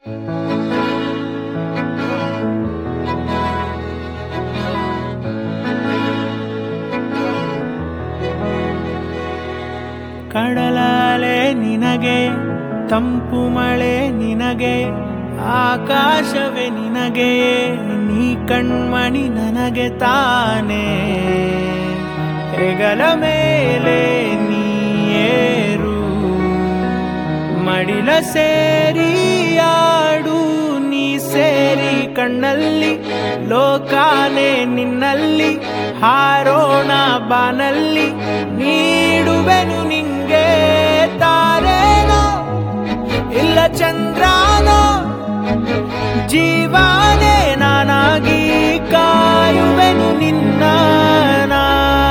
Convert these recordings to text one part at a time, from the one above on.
ಕಡಲಾಲೆ ನಿನಗೆ ತಂಪು ಮಳೆ ನಿನಗೆ ಆಕಾಶವೇ ನಿನಗೆ ನೀ ಕಣ್ಮಣಿ ನನಗೆ ತಾನೇ ಹೆಗಲ ಮೇಲೆ ನೀರು ಮಡಿಲ ಸೇರಿ ಆಡು ನೀ ಸೇರಿ ಕಣ್ಣಲ್ಲಿ ಲೋಕಾನೆ ನಿನ್ನಲ್ಲಿ ಹಾರೋಣ ಬಾನಲ್ಲಿ ನೀಡುವೆನು ನಿಂಗೆ ತಾರೇನೋ ಇಲ್ಲ ಚಂದ್ರನೋ ಜೀವಾನೇ ನಾನಾಗಿ ಕಾಯುವೆನು ನಿನ್ನ ನಾ.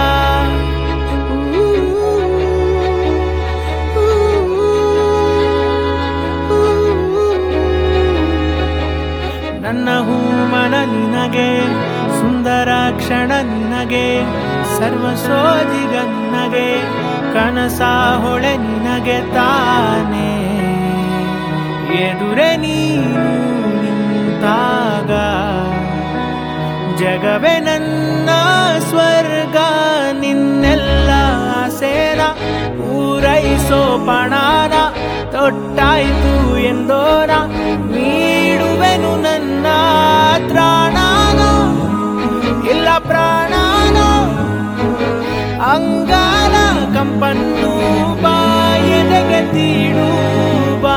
ನನ್ನ ಹೂಮನ ನಿನಗೆ ಸುಂದರ ಕ್ಷಣ ನಿನಗೆ ಸರ್ವ ಸೋಜಿಗ ನಿನಗೆ ಕನಸ ಹೊಳೆ ನಿನಗೆ ತಾನೇ ಎದುರೆ ನೀನು ನಿಂತಾಗ ಜಗವೇ ನನ್ನ ಸ್ವರ್ಗ ನಿನ್ನೆಲ್ಲ ಸೇನ ಪೂರೈಸೋ ಪಣಾನ ತೊಟ್ಟಾಯ್ತು ಎಂದೋರ ನೀಡುವೆನು ನನ್ನ ತ್ರಾಣನೋ ಇಲ್ಲ ಪ್ರಾಣನೋ ಅಂಗಾಲ ಕಂಪನ್ನು ಬಾಯದೆಗೆ ತೀಡು ಬಾ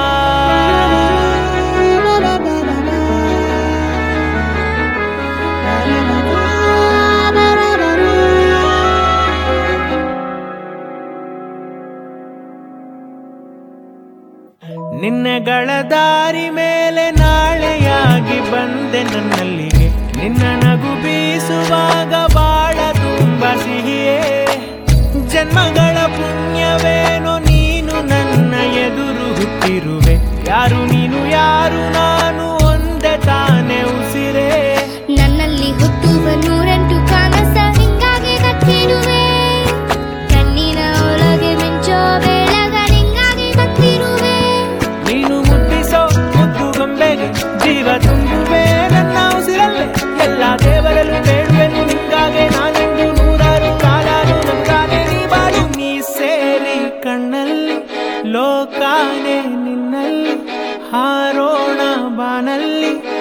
ನಿನ್ನೆಗಳ ದಾರಿ ಮೇಲೆ ನಾಳೆಯಾಗಿ ಬಂದೆ ನನ್ನಲ್ಲಿಗೆ ನಿನ್ನ ನಗು ಬೀಸುವಾಗ ಬಾಳ ತುಂಬ ಸಿಹಿಯೇ ಜನ್ಮಗಳ ಪುಣ್ಯವೇನೋ ನೀನು ನನ್ನ ಎದುರು ಹುಟ್ಟಿರುವೆ ಯಾರು ನೀನು ಯಾರು ನಾನು ಒಂದೇ ತಾನೇ ಉಸಿರೇ ನನ್ನಲ್ಲಿ ಹುಟ್ಟುವ ನೂರೆಂಟು ಕನಸ ಹಿಂಗಾಗಿ ಕಟ್ಟಿರುವೆ ಕಣ್ಣಿನ ಒಳಗೆ ಮಿಂಚೋ ಬೆಳಗ ನಿಂಗಾಗಿ ಕಟ್ಟಿರುವೆ ನೀನು ಮುಟ್ಟಿಸೋ ಮುದ್ದು ಗೊಂಬೆಗೆ ಜೀವ ತುಂಬುವೆ ನನ್ನ ಉಸಿರಲ್ಲೇ ಎಲ್ಲ ದೇವರಲ್ಲೂ ಬೇಡುವೆನು ನಿಂಗಾಗೆ ನಾನೆಂದು ನೂರಾರು ಕಾಲಾರು ನಂಗಾಗೆ ನೀ ಬಾಳು ನೀ ಸೇರಿ ಕಣ್ಣಲ್ಲಿ ಲೋಕಾನೆ ನಿನ್ನಲ್ಲಿ ಹಾರೋಣ ಬಾನಲ್ಲಿ